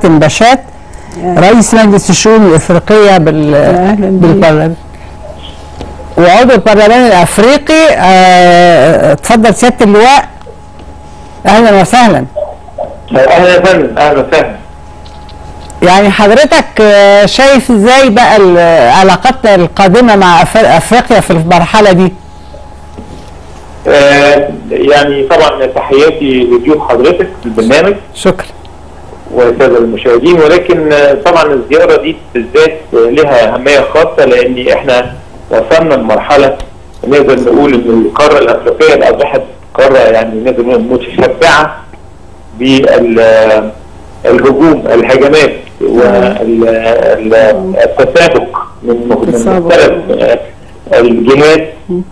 كابتن بشات رئيس مجلس الشؤون الافريقيه بال أهلاً بيك. بالبرلمان وعضو البرلمان الافريقي آه، اتفضل سياده اللواء اهلا وسهلا اهلا يا فندم اهلا وسهلا يعني حضرتك آه، شايف ازاي بقى ال- علاقتنا القادمه مع أف- افريقيا في المرحله دي آه يعني طبعا تحياتي لضيوف حضرتك في البرنامج شكرا والساده المشاهدين ولكن آه، طبعا الزياره دي بالذات آه، لها اهميه خاصه لان احنا وصلنا لمرحله نقدر نقول ان القاره الافريقيه بقى اصبحت قاره يعني نقدر نقول متشبعه بالهجوم الهجمات والتسابق من من تسابق. مختلف آه، الجهات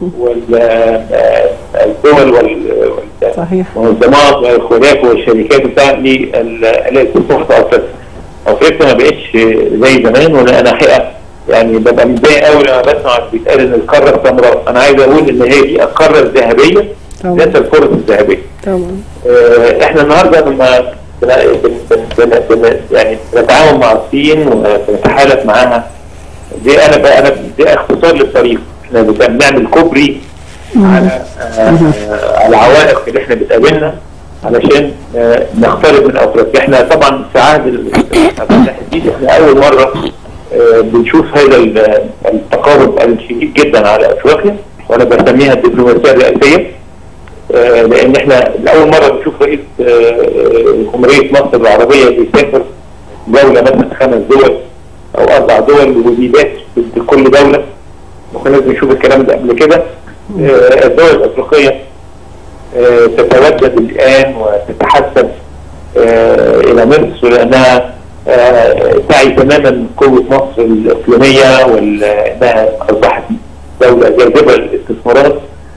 والدول صحيح والمنظمات والخلاف والشركات بتاعتي الاستثمار في افريقيا. افريقيا ما بقتش زي زمان وانا انا حقيقه يعني ببقى متضايق قوي لما بسمع بيتقال ان القاره السمراء انا عايز اقول ان هي دي القاره الذهبيه طبعا. ذات الفرص الذهبيه. طبعا آه، احنا النهارده لما بن- بن- بن- بن- بن- يعني بنتعاون مع الصين ونتحالف معاها دي انا بقى انا دي اختصار للطريق احنا بن- بنعمل كوبري على آه، آه، العوائق اللي احنا بتقابلنا علشان آه، نقترب من افريقيا احنا طبعا في عهد ال- الفتح الجديد احنا اول مره آه، بنشوف هذا ال- التقارب الشديد جدا على افريقيا وانا بسميها الدبلوماسيه الرئاسيه آه، لان احنا لاول مره بنشوف رئيس آه، جمهوريه مصر العربيه بيسافر دوله مثلا خمس دول او اربع دول وبيبات في كل دوله ما كناش بنشوف الكلام ده قبل كده آه، الدول الافريقيه آه، تتودد الان وتتحسن آه، الى مصر لانها آه، تعي تماما قوه مصر الاقليميه وانها اصبحت دوله جاذبه للاستثمارات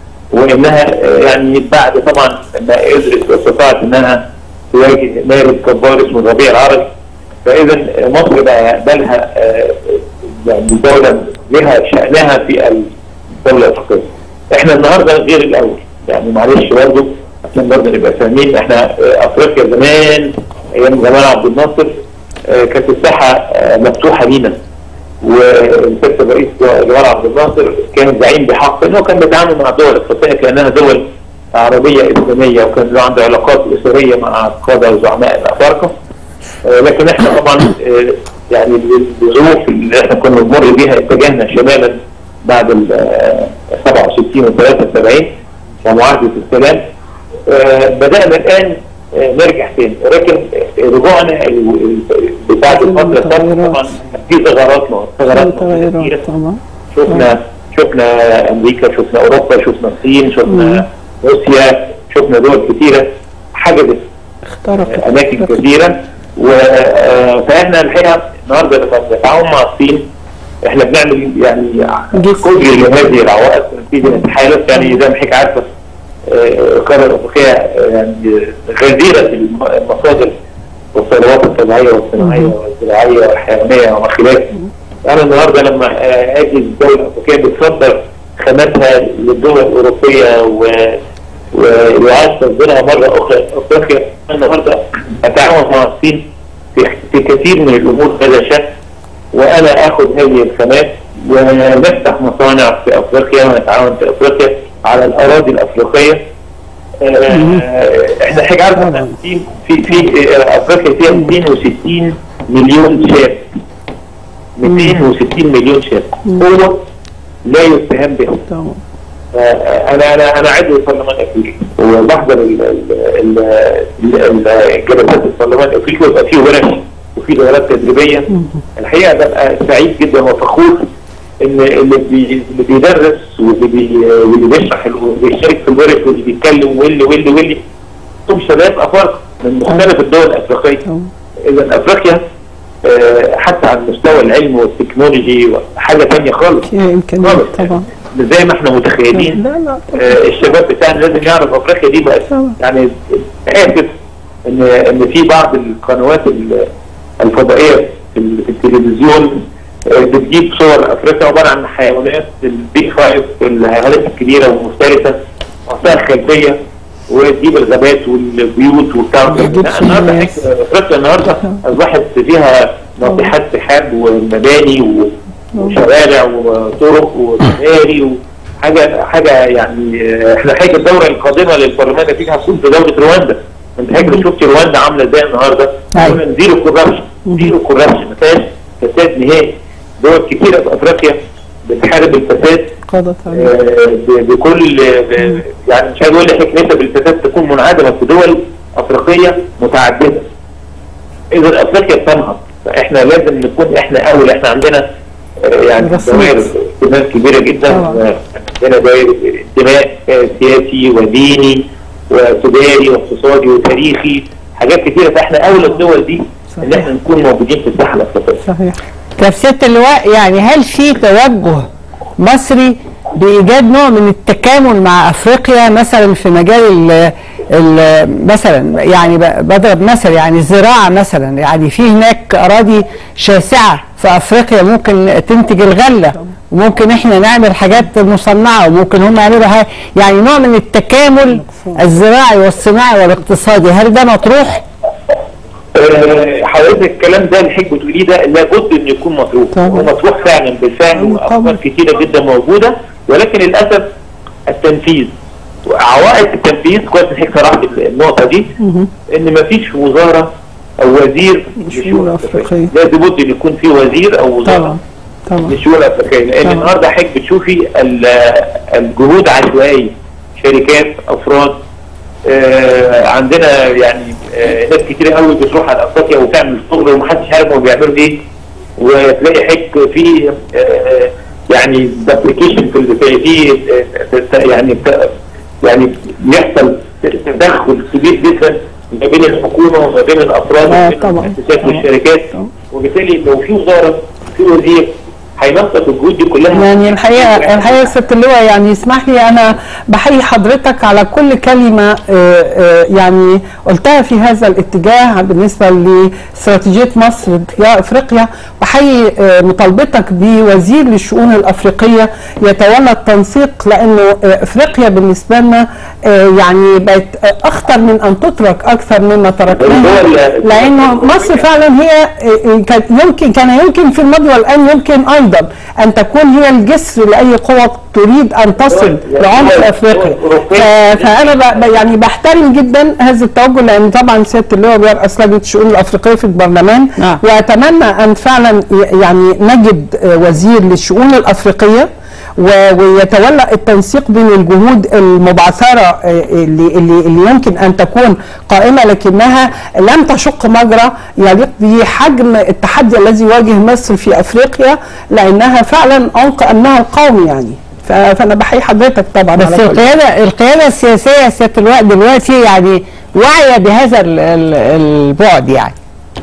وانها آه، يعني بعد طبعا ما قدرت واستطاعت انها تواجه مارد كبار اسمه الربيع العربي فاذا مصر بقى بالها آه، يعني دوله لها شانها في الدوله الافريقيه. احنا النهارده غير الاول يعني معلش برضه عشان برضه نبقى فاهمين احنا آه، افريقيا زمان ايام جمال عبد الناصر آه، كانت الساحه آه، مفتوحه لينا والسيد الرئيس جمال عبد الناصر كان زعيم بحق انه كان بيتعامل مع دول افريقيه كانها دول عربيه اسلاميه وكان له عنده علاقات اسريه مع القاده وزعماء الافارقه آه، لكن احنا طبعا آه، يعني الظروف اللي احنا كنا بنمر بيها اتجهنا شمالا بعد ال آه، 67 و 73 ومعاهده السلام آه، بدانا الان آه، نرجع تاني ولكن آه، رجوعنا ال- ال- بعد الفتره السابقه طبعا في ثغرات ثغرات كتيرة. تغيرات طبعا شفنا شفنا امريكا شفنا اوروبا شفنا الصين شفنا روسيا شفنا دول كثيره حجزت اخترقت اماكن كثيره و آه، فاحنا الحقيقه النهارده لما بنتعاون مع الصين احنا بنعمل يعني جسر. كوبري لهذه العوائق نبتدي نتحالف يعني زي ما حضرتك عارفه آه، القاره الافريقيه آه، يعني غزيره بالمصادر والثروات الطبيعيه والصناعيه والزراعيه والحيوانيه وما خلافه. انا النهارده لما آه، اجي الدوله الافريقيه بتصدر خاماتها للدول الاوروبيه و و- وعايز تصدرها مره اخرى افريقيا النهارده اتعاون مع الصين في في كثير من الامور هذا الشان وانا اخذ هذه الخامات ونفتح مصانع في افريقيا ونتعاون في افريقيا على الاراضي الافريقيه آه، احنا حاجه عارفه إن في في في آه، افريقيا فيها 260 مليون شاب 260 مليون شاب قوه لا يستهان بها طبعا آه، انا انا انا عضو البرلمان الافريقي وبحضر ال- ال- ال- ال- الجلسات البرلمان الافريقي ويبقى فيه ورش وفي دورات تدريبيه الحقيقه ببقى سعيد جدا وفخور ان اللي بي- اللي بيدرس واللي بي- واللي بيشرح واللي بيشارك في الورش واللي بيتكلم واللي واللي واللي هم شباب افارقه من مختلف الدول الافريقيه طبعا اذا افريقيا آه، حتى على المستوى العلمي والتكنولوجي حاجه ثانيه خالص فيها امكانيات خالص طبعا مش زي ما احنا متخيلين لا لا طبعا آه، الشباب بتاعنا لازم يعرف افريقيا دي بقت طبعا. يعني اسف ان ان في بعض القنوات ال- الفضائيه في ال- في التلفزيون آه، بتجيب صور افريقيا عباره عن حيوانات البيك فايف الحيوانات الكبيره والمفترسه وفيها خلفيه وتجيب الغابات والبيوت وبتاع بتجيب لا، النهارده الناس. حك- افريقيا النهارده اصبحت فيها ناطحات سحاب ومباني و- وشوارع وطرق وكباري وحاجه حاجه يعني آه، احنا حاجه الدوره القادمه للبرلمان النتيجه هتكون في دوله رواندا انت حضرتك شفت رواندا عامله ازاي النهارده؟ أيوة. قلنا زيرو كوربشن زيرو كوربشن ما فيهاش فساد نهائي دول كتيره في افريقيا بتحارب الفساد قضت عليه آه، ب- بكل ب- يعني مش عايز اقول لك نسب الفساد تكون منعدمه في دول افريقيه متعدده. اذا افريقيا بتنهض فاحنا لازم نكون احنا اول احنا عندنا آه، يعني رصيد. دوائر اهتمام كبيره جدا طبعا. آه، عندنا دوائر انتماء آه، سياسي وديني وتجاري واقتصادي وتاريخي حاجات كتيره فاحنا اول الدول دي ان صحيح. احنا نكون موجودين في الساحه الافريقيه. صحيح طب سياده اللواء يعني هل في توجه مصري بايجاد نوع من التكامل مع افريقيا مثلا في مجال ال ال مثلا يعني ب- بضرب مثل يعني الزراعه مثلا يعني في هناك اراضي شاسعه في افريقيا ممكن تنتج الغله وممكن احنا نعمل حاجات مصنعه وممكن هم يعملوا حاجة يعني نوع من التكامل الزراعي والصناعي والاقتصادي هل ده مطروح؟ آه، حضرتك الكلام ده اللي حضرتك بتقوليه ده لابد ان يكون مطروح طبعا. هو مطروح فعلا بالفعل طبعا. وافكار كتيره جدا موجوده ولكن للاسف التنفيذ عوائق التنفيذ كويس ان حضرتك شرحت النقطه دي ان ما فيش وزاره او وزير للشؤون للشؤون الأفريقية. الافريقيه لازم بد ان يكون في وزير او وزاره طبعا طبعا للشؤون الافريقيه لان طبعا. النهارده حضرتك بتشوفي ال- الجهود عشوائيه شركات افراد آه، عندنا يعني آه، ناس كتير قوي بتروح على افريقيا وتعمل شغل ومحدش عارف هم بيعملوا ايه وتلاقي حك في آه، يعني دبليكيشن في ال- في في آه، يعني يعني بيحصل تدخل كبير جدا ما بين الحكومه وما بين الافراد آه، وما بين طبعا. المؤسسات طبعا. والشركات طبعا. وبالتالي لو في وزاره في وزير هينسق الجهود دي كلها يعني الحقيقه الحقيقه يا ست اللواء يعني اسمح لي انا بحيي حضرتك على كل كلمه آه، آه، يعني قلتها في هذا الاتجاه بالنسبه لاستراتيجيه مصر تجاه افريقيا بحيي آه، مطالبتك بوزير للشؤون الافريقيه يتولى التنسيق لانه آه، افريقيا بالنسبه لنا آه، يعني بقت آه، اخطر من ان تترك اكثر مما تركناها الدول- لانه مصر فعلا هي آه، كان يمكن كان يمكن في الماضي والان يمكن ايضا ان تكون هي الجسر لاي قوى تريد ان تصل لعمق افريقيا ف- فانا ب- ب- يعني بحترم جدا هذا التوجه لان طبعا سياده اللواء بيرأس لجنه الشؤون الافريقيه في البرلمان نعم. واتمنى ان فعلا ي- يعني نجد آه، وزير للشؤون الافريقيه و- ويتولى التنسيق بين الجهود المبعثره آه، اللي, اللي, اللي يمكن ان تكون قائمه لكنها لم تشق مجرى يليق بحجم التحدي الذي يواجه مصر في افريقيا لانها فعلا عمق امنها القومي يعني ف- فانا بحيي حضرتك طبعا بس على كل- القياده القياده السياسيه يا سياده اللواء دلوقتي يعني واعيه بهذا ال- ال- البعد يعني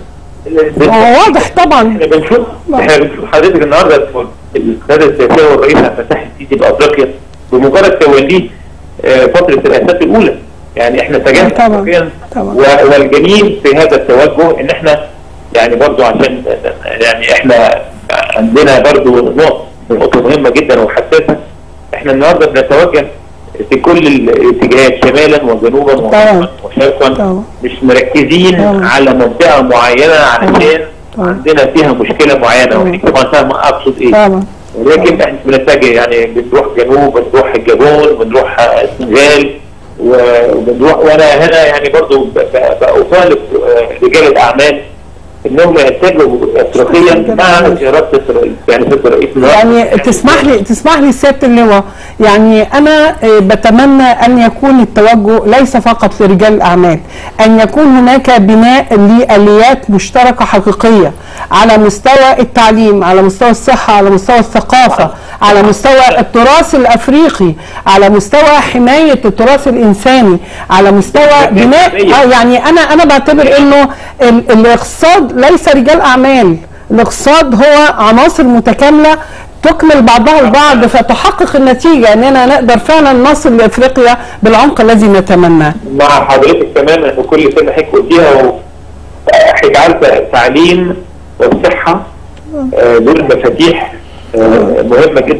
هو واضح طبعا احنا بنشوف احنا بنشوف حضرتك النهارده القياده السياسيه والرئيس عبد الفتاح السيسي بافريقيا بمجرد توليه آه، فتره الرئاسات الاولى يعني احنا اتجهنا طبعا. افريقيا طبعا. و- والجميل في هذا التوجه ان احنا يعني برضو عشان يعني احنا عندنا برضو نقطه نقطه مهمه جدا وحساسه احنا النهارده بنتوجه في كل الاتجاهات شمالا وجنوبا طبعا. وغربا وشرقا طبعا. مش مركزين طبعا. على منطقه معينه علشان طبعا. عندنا فيها مشكله معينه طبعا. وحضرتك طبعا فاهم اقصد ايه طبعا ولكن احنا بنتجه يعني بنروح جنوب بنروح الجابون بنروح السنغال و- وبنروح وانا هنا يعني برضو ب- ب- بطالب آه، رجال الاعمال انهم يتجهوا افريقيا مع اراده الرئيس يعني سياده الرئيس يعني تسمح لي تسمح لي سياده اللواء يعني انا آه، بتمنى ان يكون التوجه ليس فقط لرجال الاعمال ان يكون هناك بناء لاليات مشتركه حقيقيه على مستوى التعليم على مستوى الصحه على مستوى الثقافه على مستوى التراث الافريقي على مستوى حمايه التراث الانساني على مستوى بناء آه يعني انا انا بعتبر انه ال- الاقتصاد ليس رجال اعمال الاقتصاد هو عناصر متكامله تكمل بعضها البعض فتحقق النتيجه اننا نقدر فعلا نصل لافريقيا بالعمق الذي نتمناه. مع حضرتك تماما في كل كلمه حضرتك قلتيها حضرتك التعليم والصحه آه، دول مفاتيح آه، مهمه جدا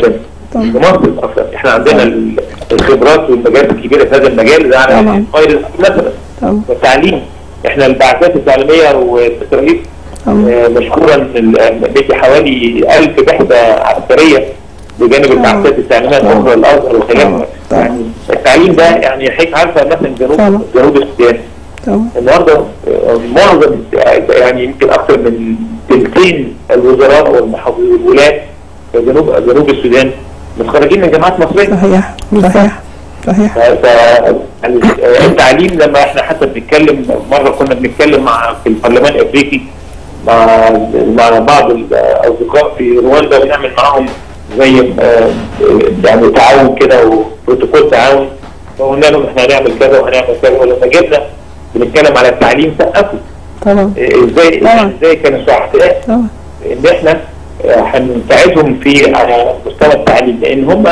لمصر أفريقيا. احنا عندنا ال- الخبرات والمجالات الكبيره في هذا المجال ده على طبعا. فيروس مثلا طبعا. والتعليم احنا البعثات التعليميه والتدريب آه، مشكورا ال- بيجي حوالي 1000 بعثه عسكريه بجانب البعثات التعليميه الاخرى الازهر وخلافه طبعا. يعني التعليم ده يعني حضرتك عارفه مثلا جنوب طبعا. جنوب السودان طبعا النهارده آه، معظم يعني يمكن اكثر من ثلثين الوزراء والمحافظين والولاة في جنوب جنوب السودان متخرجين من جامعات مصريه صحيح صحيح صحيح ف ف- يعني آه، التعليم لما احنا حتى بنتكلم مره كنا بنتكلم مع في البرلمان الافريقي مع مع بعض الاصدقاء في رواندا بنعمل معاهم زي آه، يعني تعاون كده وبروتوكول تعاون فقلنا لهم احنا هنعمل كذا وهنعمل كذا ولما جبنا بنتكلم على التعليم سقفوا طبعا آه، ازاي طبعا. ازاي كانوا سعداء طبعا ان احنا آه، هنساعدهم في على مستوى التعليم لان هم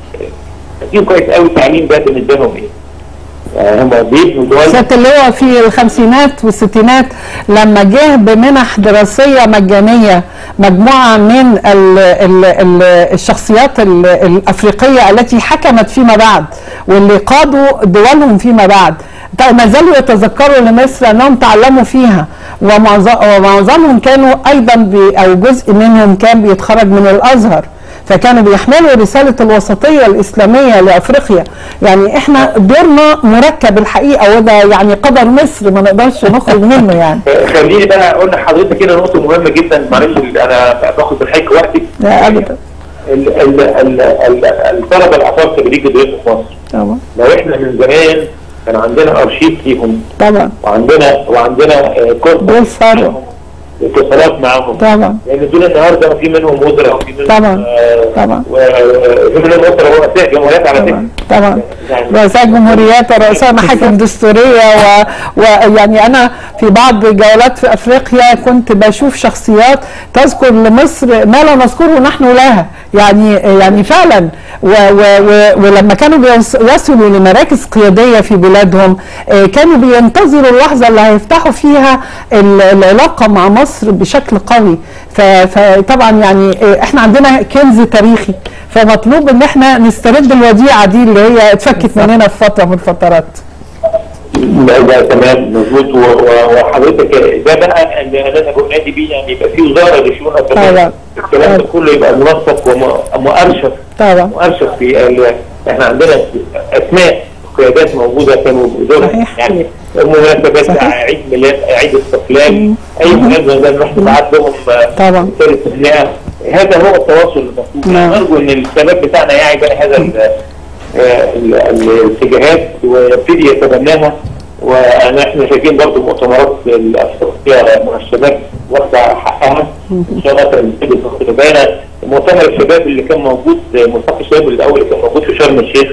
عارفين كويس قوي التعليم ده بالنسبه لهم ايه؟ آه، هم بيبنوا دول سيادة اللواء في الخمسينات والستينات لما جه بمنح دراسية مجانية مجموعة من ال ال ال الشخصيات ال الأفريقية التي حكمت فيما بعد واللي قادوا دولهم فيما بعد طيب ما زالوا يتذكروا لمصر أنهم تعلموا فيها ومعظ- ومعظمهم كانوا أيضا بي- أو جزء منهم كان بيتخرج من الأزهر فكانوا بيحملوا رسالة الوسطية الإسلامية لأفريقيا يعني إحنا دورنا مركب الحقيقة وده يعني قدر مصر ما نقدرش نخرج منه يعني خليني بقى اقول لحضرتك كده نقطه مهمه جدا معلش انا باخد من حضرتك وقتك لا أبدا ال- ال- ال- ال- الطلبه الافارقه اللي بيجوا يدرسوا في مصر طبعا لو احنا من زمان كان عندنا ارشيف ليهم طبعا وعندنا وعندنا آه، كورس دول ثروة. اتصالات معاهم طبعا لان دول النهارده في منهم وزراء وفي منهم طبعا. آه، طبعا. وفي منهم وزراء ورؤساء جمهوريات على فكره طبعا طبعا يعني رؤساء جمهوريات ورؤساء محاكم دستورية و- ويعني أنا في بعض جولات في أفريقيا كنت بشوف شخصيات تذكر لمصر ما لا نذكره نحن لها يعني يعني فعلا و و و ولما كانوا بيوص- يصلوا لمراكز قيادية في بلادهم آه، كانوا بينتظروا اللحظة اللي هيفتحوا فيها ال- العلاقة مع مصر بشكل قوي ف- فطبعا يعني آه، احنا عندنا كنز تاريخي فمطلوب ان احنا نسترد الوديعه دي اللي هي اتفكت مننا في فتره من الفترات لا ده تمام مظبوط و- و- وحضرتك ده بقى اللي انا بنادي بيه يعني يبقى في وزاره لشؤون طبعا. افريقيا الكلام ده كله يبقى منسق ومؤرشف طبعا مؤرشف في ال- احنا عندنا اسماء قيادات موجوده كانوا دول صحيح. يعني مناسبات صحيح. عيد ميلاد عيد استقلال اي مناسبه ده نروح نبعت لهم طبعا. رساله تهنئه هذا هو التواصل المطلوب نعم. نرجو ان الشباب بتاعنا يعي بقى هذا ال- آه، ال- الاتجاهات ويبتدي يتبناها ونحن شايفين برضه مؤتمرات الافريقيه مع الشباب واخده حقها ان شاء الله تنتهي تبقى مؤتمر الشباب اللي كان موجود ملتقى الشباب الاول اللي كان موجود في شرم الشيخ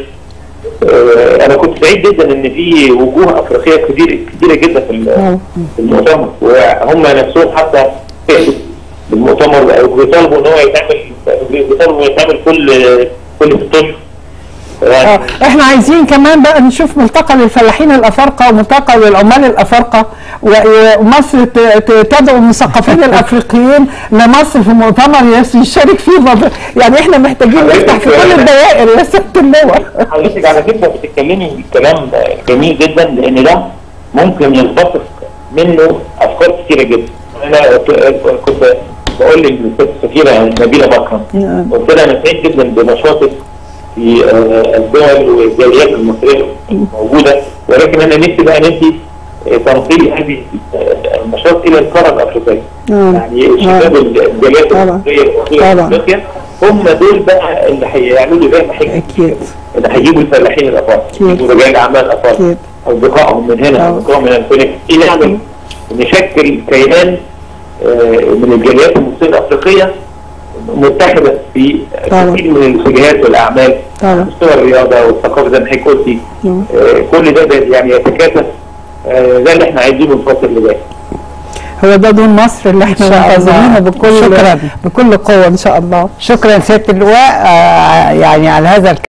آه، انا كنت سعيد جدا ان في وجوه افريقيه كتير كتيره جدا في ال- في المؤتمر وهم نفسهم حتى شاركوا بالمؤتمر بيطالبوا ان هو يتعمل بيطالبوا إنه يتعمل كل كل ست اشهر يعني اه احنا عايزين كمان بقى نشوف ملتقى للفلاحين الافارقه وملتقى للعمال الافارقه و- ومصر ت- ت- تدعو المثقفين الافريقيين لمصر في مؤتمر يس- يشارك فيه مب- يعني احنا محتاجين نفتح في كل الدوائر يا سياده اللواء حضرتك على فكره بتتكلمي كلام جميل جدا لان ده ممكن ينبثق منه افكار كثيره جدا انا كنت بقول للست السفيره نبيله بكرم نعم. قلت لها انا سعيد جدا بنشاطك في آه، الدول والجاليات المصريه الموجوده ولكن انا نفسي بقى ان انت تنقلي هذه النشاط الى القاره الافريقيه نعم. يعني شباب الجاليات طبعا. المصريه الموجوده طبعا. في افريقيا هم دول بقى اللي هيعملوا زي ما حكي اكيد اللي هيجيبوا الفلاحين الافارقه أكيد. يجيبوا رجال اعمال الافارقه أكيد. اصدقائهم من هنا طبعا. اصدقائهم من الفلك نعمل نشكل كيان آه، من الجاليات المصريه الافريقيه متحده في طبعا. كثير من الاتجاهات والاعمال طبعا. مستوى الرياضه والثقافه زي ما حضرتك قلتي نعم. آه، كل ده ده يعني يتكاتف آه، ده اللي احنا عايزينه الفتره اللي جايه هو ده دون مصر اللي احنا إن شاء الله. منتظرينه بكل شكراً. بكل قوه ان شاء الله شكرا سياده اللواء آه، يعني على هذا